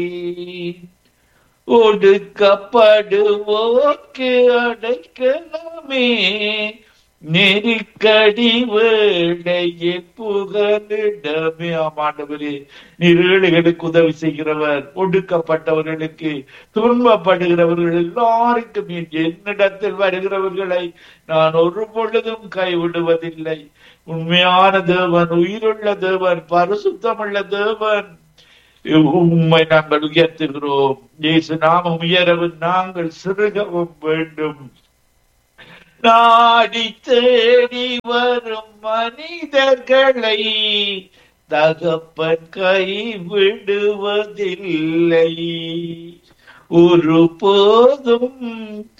ஒடுக்கப்படுவோர்க்கு அடைக்கலமே நெருக்கடி வேளையே புகலிடமே ஆமாண்டவரே நீர் ஏழைகளுக்கு உதவி செய்கிறவர் ஒடுக்கப்பட்டவர்களுக்கு துன்பப்படுகிறவர்கள் எல்லாருக்கும் என்னிடத்தில் வருகிறவர்களை நான் ஒரு பொழுதும் கைவிடுவதில்லை உண்மையான தேவன் உயிருள்ள தேவன் பரிசுத்தமுள்ள தேவன் உண்மை நாங்கள் உயர்த்துகிறோம் இயேசு நாமம் உயரவும் நாங்கள் சிறுகவும் வேண்டும் நாடி தேடி வரும் மனிதர்களை தகப்பன் கைவிடுவதில்லை ஒரு போதும்